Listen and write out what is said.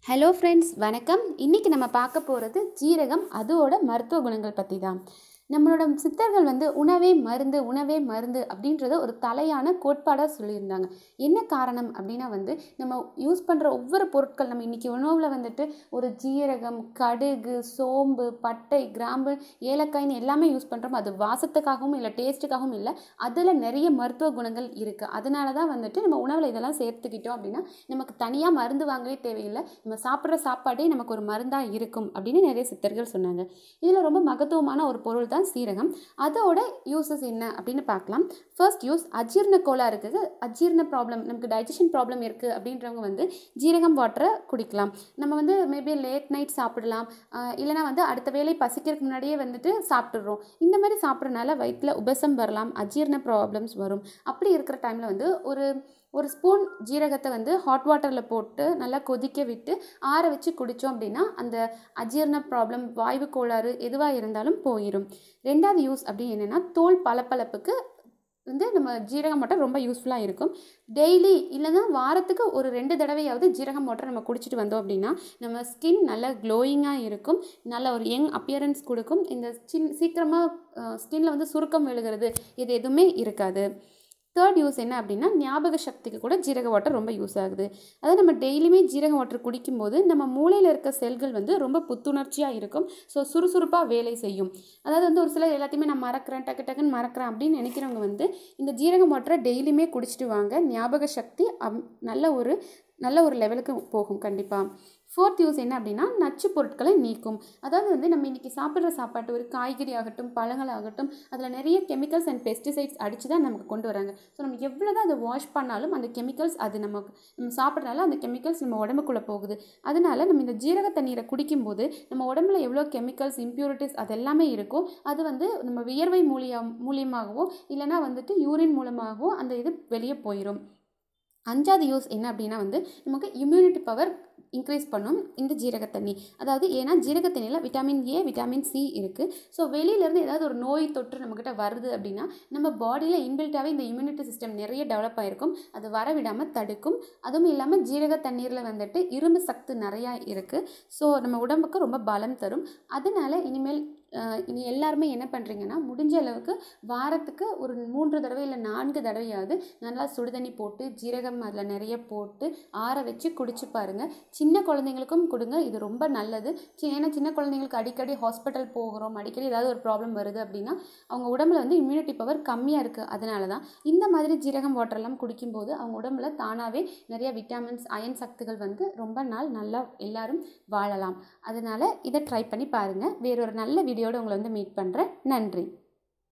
hello friends வணக்கம் இன்றைக்கி நம்ம பார்க்க போகிறது ஜீரகம் அதோட மருத்துவ குணங்கள் பற்றி தான் நம்மளோட சித்தர்கள் வந்து உணவே மருந்து உணவே மருந்து அப்படின்றத ஒரு தலையான கோட்பாடாக சொல்லியிருந்தாங்க என்ன காரணம் அப்படின்னா வந்து நம்ம யூஸ் பண்ணுற ஒவ்வொரு பொருட்கள் நம்ம இன்றைக்கி உணவில் வந்துட்டு ஒரு ஜீரகம் கடுகு சோம்பு பட்டை கிராம்பு ஏலக்காய்னு எல்லாமே யூஸ் பண்ணுறோம் அது வாசத்துக்காகவும் இல்லை டேஸ்ட்டுக்காகவும் இல்லை அதில் நிறைய மருத்துவ குணங்கள் இருக்குது அதனால தான் வந்துட்டு நம்ம உணவில் இதெல்லாம் சேர்த்துக்கிட்டோம் அப்படின்னா நமக்கு தனியாக மருந்து வாங்கவே தேவையில்லை நம்ம சாப்பிட்ற சாப்பாடே நமக்கு ஒரு மருந்தாக இருக்கும் அப்படின்னு நிறைய சித்தர்கள் சொன்னாங்க இதில் ரொம்ப மகத்துவமான ஒரு பொருள் தான் சீரகம் அதோட யூசஸ் என்ன அப்படின்னு பார்க்கலாம் ஃபர்ஸ்ட் யூஸ் அஜீரண கோளாறு இருக்குது அஜீரண ப்ராப்ளம் நமக்கு டைஜஷன் ப்ராப்ளம் இருக்குது அப்படின்றவங்க வந்து ஜீரகம் வாட்டரை குடிக்கலாம் நம்ம வந்து மேபி லேட் நைட் சாப்பிடலாம் ஆஹ் இல்லைனா வந்து அடுத்த வேலை பசிக்கிறதுக்கு முன்னாடியே வந்துட்டு சாப்பிட்டுடுறோம் இந்த மாதிரி சாப்பிட்றதுனால வயிற்றில் உபசம் வரலாம் அஜீரண ப்ராப்ளம்ஸ் வரும் அப்படி இருக்கிற டைமில் வந்து ஒரு ஒரு ஸ்பூன் ஜீரகத்தை வந்து ஹாட் வாட்டரில் போட்டு நல்லா கொதிக்க விட்டு ஆற வச்சு குடித்தோம் அப்படின்னா அந்த அஜீரண ப்ராப்ளம் வாய்வு கோளாறு எதுவாக இருந்தாலும் போயிடும் ரெண்டாவது யூஸ் அப்படின்னு என்னென்னா தோல் பளபளப்புக்கு வந்து நம்ம ஜீரகம் வாட்டர் ரொம்ப யூஸ்ஃபுல்லாக இருக்கும் டெய்லி இல்லைன்னா வாரத்துக்கு ஒரு ரெண்டு தடவையாவது ஜீரகம் வாட்டர் நம்ம குடிச்சிட்டு வந்தோம் அப்படின்னா நம்ம ஸ்கின் நல்ல க்ளோயிங்காக இருக்கும் நல்ல ஒரு யங் அப்பியரன்ஸ் கொடுக்கும் இந்த சின் சீக்கிரமாக ஸ்கின்னில் வந்து சுருக்கம் விழுகிறது இது எதுவுமே இருக்காது தேர்ட் யூஸ் என்ன அப்படின்னா ஞாபக சக்திக்கு கூட ஜீரக வாட்டர் ரொம்ப யூஸ் ஆகுது அதாவது நம்ம டெய்லியுமே ஜீரக வாட்டர் குடிக்கும்போது நம்ம மூளையில் இருக்க செல்கள் வந்து ரொம்ப புத்துணர்ச்சியாக இருக்கும் ஸோ சுறுசுறுப்பாக வேலை செய்யும் அதாவது வந்து ஒரு சிலர் எல்லாத்தையுமே நான் மறக்கிறேன் டக்கு டக்குன்னு மறக்கிறேன் அப்படின்னு நினைக்கிறவங்க வந்து இந்த ஜீரக வாட்டரை டெய்லியுமே குடிச்சிட்டு வாங்க ஞாபக சக்தி அம் நல்ல ஒரு நல்ல ஒரு லெவலுக்கு போகும் கண்டிப்பாக ஃபோர்த் யூஸ் என்ன அப்படின்னா நச்சு பொருட்களை நீக்கும் அதாவது வந்து நம்ம இன்றைக்கி சாப்பிட்ற சாப்பாட்டு ஒரு காய்கறி ஆகட்டும் பழங்கள் ஆகட்டும் அதில் நிறைய கெமிக்கல்ஸ் அண்ட் பெஸ்டிசைட்ஸ் அடித்து தான் நமக்கு கொண்டு வராங்க ஸோ நம்ம எவ்வளோ தான் அதை வாஷ் பண்ணாலும் அந்த கெமிக்கல்ஸ் அது நமக்கு நம்ம சாப்பிட்றனால அந்த கெமிக்கல்ஸ் நம்ம உடம்புக்குள்ளே போகுது அதனால நம்ம இந்த ஜீரக தண்ணீரை குடிக்கும்போது நம்ம உடம்புல எவ்வளோ கெமிக்கல்ஸ் இம்ப்யூரிட்டிஸ் அது எல்லாமே இருக்கோ அது வந்து நம்ம வியர்வை மூலியம் மூலியமாகவோ இல்லைனா வந்துட்டு யூரின் மூலமாகவோ அந்த இது வெளியே போயிடும் அஞ்சாவது யூஸ் என்ன அப்படின்னா வந்து நமக்கு இம்யூனிட்டி பவர் இன்க்ரீஸ் பண்ணும் இந்த ஜீரக தண்ணி அதாவது ஏன்னா ஜீரக தண்ணியில் விட்டாமின் ஏ விட்டாமின் சி இருக்குது ஸோ வெளியிலேருந்து ஏதாவது ஒரு நோய் தொற்று நம்மக்கிட்ட வருது அப்படின்னா நம்ம பாடியில் இன்பில்ட்டாகவே இந்த இம்யூனிட்டி சிஸ்டம் நிறைய டெவலப் ஆகிருக்கும் அது வர விடாமல் தடுக்கும் அதுவும் இல்லாமல் ஜீரக தண்ணீரில் வந்துட்டு இரும்பு சக்தி நிறையா இருக்குது ஸோ நம்ம உடம்புக்கு ரொம்ப பலம் தரும் அதனால இனிமேல் இனி எல்லாருமே என்ன பண்ணுறீங்கன்னா முடிஞ்ச அளவுக்கு வாரத்துக்கு ஒரு மூன்று தடவை இல்லை நான்கு தடவையாவது நல்லா சுடுதண்ணி போட்டு ஜீரகம் அதில் நிறைய போட்டு ஆற வச்சு குடிச்சு பாருங்கள் சின்ன குழந்தைங்களுக்கும் கொடுங்க இது ரொம்ப நல்லது சி- ஏன்னா சின்ன குழந்தைங்களுக்கு அடிக்கடி ஹாஸ்பிட்டல் போகிறோம் அடிக்கடி ஏதாவது ஒரு ப்ராப்ளம் வருது அப்படின்னா அவங்க உடம்புல வந்து இம்யூனிட்டி பவர் கம்மியாக இருக்குது அதனால தான் இந்த மாதிரி ஜீரகம் வாட்டர்லாம் குடிக்கும்போது அவங்க உடம்புல தானாகவே நிறைய விட்டாமின்ஸ் அயன் சக்திகள் வந்து ரொம்ப நாள் நல்லா எல்லாரும் வாழலாம் அதனால் இதை ட்ரை பண்ணி பாருங்கள் வேறொரு நல்ல வீடியோட உங்களை வந்து மீட் பண்ணுறேன் நன்றி